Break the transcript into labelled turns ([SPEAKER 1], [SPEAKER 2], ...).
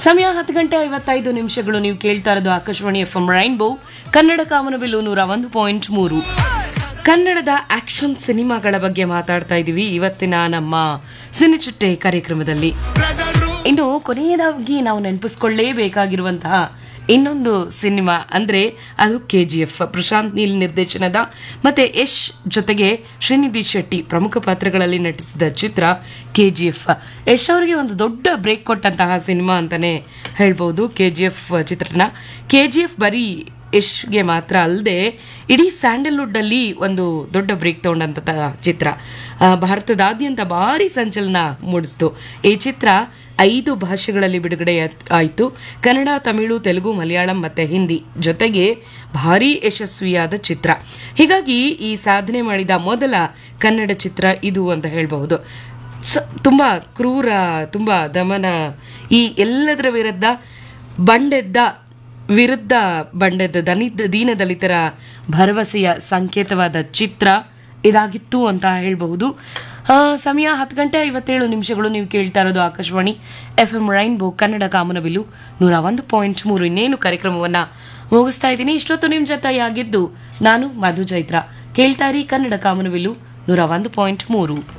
[SPEAKER 1] ಸಮಯ ಹತ್ತು ಗಂಟೆ ಐವತ್ತೈದು ನಿಮಿಷಗಳು ನೀವು ಕೇಳ್ತಾ ಇರೋದು Akashvani F M rainbow Kannada Kamanabillu ನೂರ ಒಂದು ಪಾಯಿಂಟ್ ಮೂರು ಕನ್ನಡದ ಆಕ್ಷನ್ ಸಿನಿಮಾಗಳ ಬಗ್ಗೆ ಮಾತಾಡ್ತಾ ಇದ್ದೀವಿ ಇವತ್ತಿನ ನಮ್ಮ ಸಿನಿಚಿಟ್ಟೆ ಕಾರ್ಯಕ್ರಮದಲ್ಲಿ ಇನ್ನು ಕೊನೆಯದಾಗಿ ನಾವು ನೆನಪಿಸ್ಕೊಳ್ಳೇಬೇಕಾಗಿರುವಂತಹ ಇನ್ನೊಂದು ಸಿನಿಮಾ ಅಂದ್ರೆ ಅದು K G F Prashanth Neel ನಿರ್ದೇಶನದ ಮತ್ತೆ ಯಶ್ ಜೊತೆಗೆ ಶ್ರೀನಿಧಿ ಶೆಟ್ಟಿ ಪ್ರಮುಖ ಪಾತ್ರಗಳಲ್ಲಿ ನಟಿಸಿದ ಚಿತ್ರ ಕೆ ಜಿ ಎಫ್ ಯಶ್ ಅವರಿಗೆ ಒಂದು ದೊಡ್ಡ ಬ್ರೇಕ್ ಕೊಟ್ಟಂತಹ ಸಿನಿಮಾ ಅಂತಾನೆ ಹೇಳ್ಬೋದು ಕೆ ಜಿ ಎಫ್ ಚಿತ್ರನ ಕೆ ಜಿ ಎಫ್ ಬರೀ ಯಶ್ಗೆ ಮಾತ್ರ ಅಲ್ಲದೆ ಇಡೀ ಸ್ಯಾಂಡಲ್ವುಡ್ ಅಲ್ಲಿ ಒಂದು ದೊಡ್ಡ ಬ್ರೇಕ್ ತಗೊಂಡಂತಹ ಚಿತ್ರ ಆ, ಭಾರತದಾದ್ಯಂತ ಭಾರಿ ಸಂಚಲನ ಮೂಡಿಸಿತು ಈ ಚಿತ್ರ ಐದು ಭಾಷೆಗಳಲ್ಲಿ ಬಿಡುಗಡೆ ಆಯಿತು ಕನ್ನಡ ತಮಿಳು ತೆಲುಗು ಮಲಯಾಳಂ ಮತ್ತೆ ಹಿಂದಿ ಜೊತೆಗೆ ಭಾರಿ ಯಶಸ್ವಿಯಾದ ಚಿತ್ರ ಹೀಗಾಗಿ ಈ ಸಾಧನೆ ಮಾಡಿದ ಮೊದಲ ಕನ್ನಡ ಚಿತ್ರ ಇದು ಅಂತ ಹೇಳಬಹುದು ಸ- ತುಂಬಾ ಕ್ರೂರ ತುಂಬಾ ದಮನ ಈ ಎಲ್ಲದರ ವಿರುದ್ಧ ಬಂಡೆದ್ದ ವಿರುದ್ಧ ಬಂಡೆದ್ದ ದನಿದ ದೀನದಲಿತರ ಭರವಸೆಯ ಸಂಕೇತವಾದ ಚಿತ್ರ ಇದಾಗಿತ್ತು ಅಂತ ಹೇಳಬಹುದು ಆ, ಸಮಯ ಹತ್ತು ಗಂಟೆ ಐವತ್ತೇಳು ನಿಮಿಷಗಳು ನೀವು ಕೇಳ್ತಾ ಇರೋದು Akashvani F M rainbow Kannada Kamanabillu ನೂರ ಒಂದು ಪಾಯಿಂಟ್ ಮೂರು ಇನ್ನೇನು ಕಾರ್ಯಕ್ರಮವನ್ನ ಮುಗಿಸ್ತಾ ಇದ್ದೀನಿ ಇಷ್ಟೊತ್ತು ನಿಮ್ಮ ಜೊತೆಯಾಗಿದ್ದು ನಾನು ಮಧು ಚೈತ್ರ ಕೇಳ್ತಾ ಇರಿ ಕನ್ನಡ ಕಾಮನಬಿಲ್ಲು ನೂರ ಒಂದು ಪಾಯಿಂಟ್ ಮೂರು